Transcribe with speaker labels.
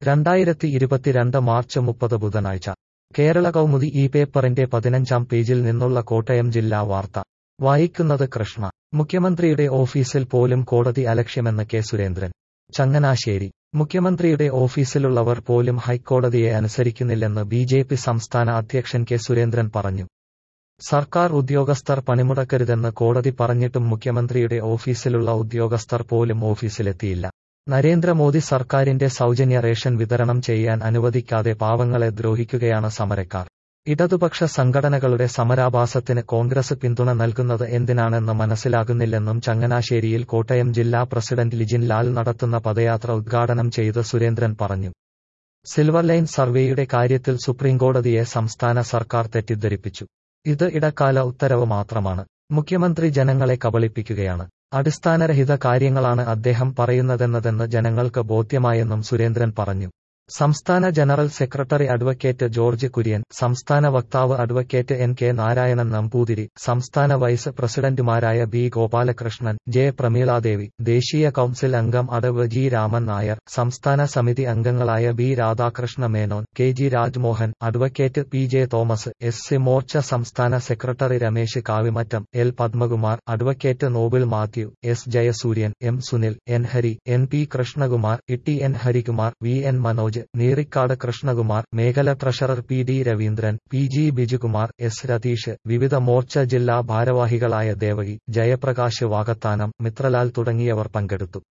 Speaker 1: രണ്ടായിരത്തി ഇരുപത്തിരണ്ട് മാർച്ച് മുപ്പത് ബുധനാഴ്ച കേരള കൗമുദി ഈ പേപ്പറിന്റെ പതിനഞ്ചാം പേജിൽ നിന്നുള്ള കോട്ടയം ജില്ലാ വാർത്ത വായിക്കുന്നത് കൃഷ്ണ മുഖ്യമന്ത്രിയുടെ ഓഫീസിൽ പോലും കോടതി അലക്ഷ്യമെന്ന് കെ സുരേന്ദ്രൻ ചങ്ങനാശ്ശേരി മുഖ്യമന്ത്രിയുടെ ഓഫീസിലുള്ളവർ പോലും ഹൈക്കോടതിയെ അനുസരിക്കുന്നില്ലെന്ന് ബി ജെ പി സംസ്ഥാന അധ്യക്ഷൻ കെ സുരേന്ദ്രൻ പറഞ്ഞു സർക്കാർ ഉദ്യോഗസ്ഥർ പണിമുടക്കരുതെന്ന് കോടതി പറഞ്ഞിട്ടും മുഖ്യമന്ത്രിയുടെ ഓഫീസിലുള്ള ഉദ്യോഗസ്ഥർ പോലും ഓഫീസിലെത്തിയില്ല നരേന്ദ്രമോദി സർക്കാരിന്റെ സൗജന്യ റേഷൻ വിതരണം ചെയ്യാൻ അനുവദിക്കാതെ പാവങ്ങളെ ദ്രോഹിക്കുകയാണ് സമരക്കാർ ഇടതുപക്ഷ സംഘടനകളുടെ സമരാഭാസത്തിന് കോൺഗ്രസ് പിന്തുണ നൽകുന്നത് എന്തിനാണെന്ന് മനസ്സിലാകുന്നില്ലെന്നും ചങ്ങനാശ്ശേരിയിൽ കോട്ടയം ജില്ലാ പ്രസിഡന്റ് ലിജിൻ ലാൽ നടത്തുന്ന പദയാത്ര ഉദ്ഘാടനം ചെയ്ത് സുരേന്ദ്രൻ പറഞ്ഞു സിൽവർ ലൈൻ സർവേയുടെ കാര്യത്തിൽ സുപ്രീംകോടതിയെ സംസ്ഥാന സർക്കാർ തെറ്റിദ്ധരിപ്പിച്ചു ഇത് ഇടക്കാല ഉത്തരവ് മാത്രമാണ് മുഖ്യമന്ത്രി ജനങ്ങളെ കബളിപ്പിക്കുകയാണ് അടിസ്ഥാനരഹിത കാര്യങ്ങളാണ് അദ്ദേഹം പറയുന്നതെന്നതെന്ന് ജനങ്ങൾക്ക് ബോധ്യമായെന്നും സുരേന്ദ്രൻ പറഞ്ഞു സംസ്ഥാന general secretary advocate George Kurian സംസ്ഥാന വക്താവ് advocate N K Narayanan Namboothiri സംസ്ഥാന വൈസ് പ്രസിഡന്റുമാരായ ബി ഗോപാലകൃഷ്ണൻ ജെ പ്രമീളാദേവി ദേശീയ കൌൺസിൽ അംഗം അടവ് ജി രാമൻ നായർ സംസ്ഥാന സമിതി അംഗങ്ങളായ B Radhakrishna Menon K G Rajmohan advocate P J Thomas S C Morcha സംസ്ഥാന secretary Ramesh Kavimattam L Padmakumar advocate Noble Mathew S Jayasuryan M Sunil N Hari N P Krishnakumar Itty N Harikumar V N Manoj Neerikkad Krishnakumar മേഖല treasurer P D Raveendran P G Bijukumar S Ratheesh വിവിധ മോർച്ച ജില്ലാ ഭാരവാഹികളായ ദേവകി ജയപ്രകാശ് വാകത്താനം മിത്രലാൽ തുടങ്ങിയവർ പങ്കെടുത്തു